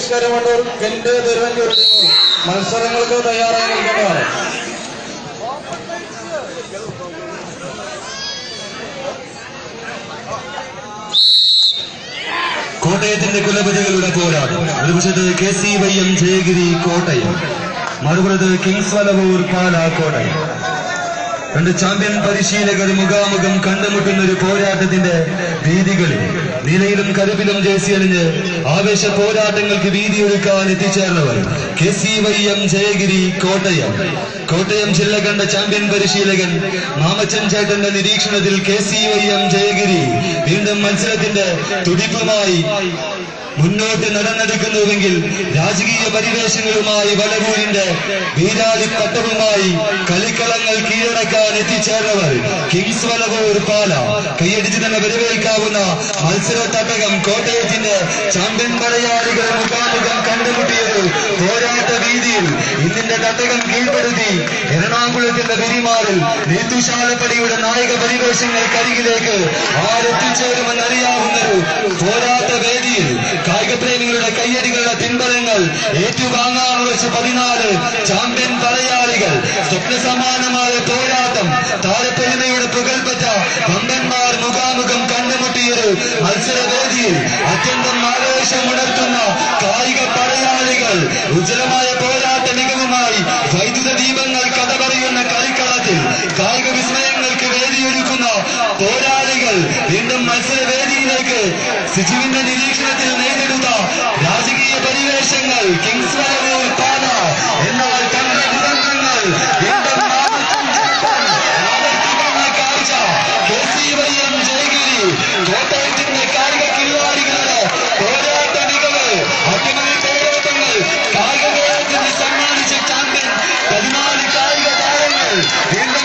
Suresh കരുമണ്ണൂർ Kent Thiruvanchoor ടീമും മത്സരങ്ങൾക്ക് തയ്യാറായി നിൽക്കുന്നതാണ് കോട്ടയത്തിന്റെ കുലപതികളുടെ പോരാട്ടം ഒരു വശത്ത് K C Y M Jayagiri Kottayam മറുപുറത്ത് കിങ്സ് വലവൂർ പാല കോട്ടയം രണ്ട് ചാമ്പ്യൻ പരിശീലകർ മുഖാമുഖം കണ്ടുമുട്ടുന്ന ഒരു പോരാട്ടത്തിന്റെ വീതികളിൽ നിലയിലും കരുവിലും ജേഴ്സി അണിഞ്ഞ് ആവേശ പോരാട്ടങ്ങൾക്ക് വീതിയൊരുക്കാൻ എത്തിച്ചേർന്നവർ K C Y M Jayagiri Kottayam Kottayam ജില്ല കണ്ട ചാമ്പ്യൻ പരിശീലകൻ മാമച്ചൻ ചേട്ടന്റെ നിരീക്ഷണത്തിൽ K C Y M Jayagiri വീണ്ടും മത്സരത്തിന്റെ തുടിപ്പുമായി മുന്നോട്ട് നടന്നെടുക്കുന്നുവെങ്കിൽ രാജകീയ പരിവേഷങ്ങളുമായി വലവൂരിന്റെ വീരാളിപ്പട്ടവുമായി കളിക്കളങ്ങൾ കീഴടക്കാൻ എത്തിച്ചേർന്നവർ കിങ്സ് വലവൂർ പാല കൈയടിച്ച് തന്നെ വരവേൽക്കാവുന്ന മത്സര തട്ടകം കോട്ടയത്തിന്റെ ചാമ്പ്യൻ മലയാളികൾ മുഖാമുഖം കണ്ടുമുട്ടിയത് പോരാട്ട വീതിയിൽ ഇന്നിന്റെ തട്ടകം കീഴ്പ്പെടുത്തി എറണാകുളത്തിന്റെ പെരുമാറിൽ നീത്തുശാലപ്പടിയുടെ നായക പരിവേഷങ്ങൾക്കരികിലേക്ക് ആരെത്തിച്ചേരുമെന്നറിയാവുന്നൊരു പോരാട്ട വേദിയിൽ കായിക പ്രേമികളുടെ കയ്യടികളുടെ പിൻബലങ്ങൾ ഏറ്റുവാങ്ങാനുള്ള പതിനാല് ചാമ്പ്യൻ മലയാളികൾ സ്വപ്നസമാനമായ പോരാട്ടം താരപ്പെരുമയുടെ പുകൾപ്പെട്ട വമ്പന്മാർ മുഖാമുഖം കണ്ടുമുട്ടിയൊരു മത്സരവേദിയിൽ അത്യന്തം ആവേശമുണർത്തുന്ന കായിക പടയാളികൾ ഉജ്ജ്വലമായ പോരാട്ട മികവുമായി വൈദ്യുത ദീപങ്ങൾ കഥ പറയുന്ന കളിക്കളത്തിൽ കായിക വിസ്മയങ്ങൾക്ക് വേദിയൊരുക്കുന്ന പോരാളികൾ വീണ്ടും മത്സരവേദിയിലേക്ക് സിജുവിന്റെ നിരീക്ഷണത്തിൽ നെയ്തെടുത്ത രാജകീയ പരിവേഷങ്ങൾ കിങ്സ് വലവൂർ പാല എന്നാൽ കണ്ട ദുരന്തങ്ങൾ വീണ്ടും ആവർത്തിക്കുന്ന കാഴ്ച കെ സി വൈ എം ജയഗിരി കോട്ടയത്തിന്റെ കായിക കില്ലാടികളുടെ പോരാട്ട മികവ് അട്ടിമറി പോരാട്ടങ്ങൾ കായിക വേദത്തിന് സമ്മാനിച്ച ചാമ്പ്യൻ പതിനാല് കായിക താരങ്ങൾ വീണ്ടും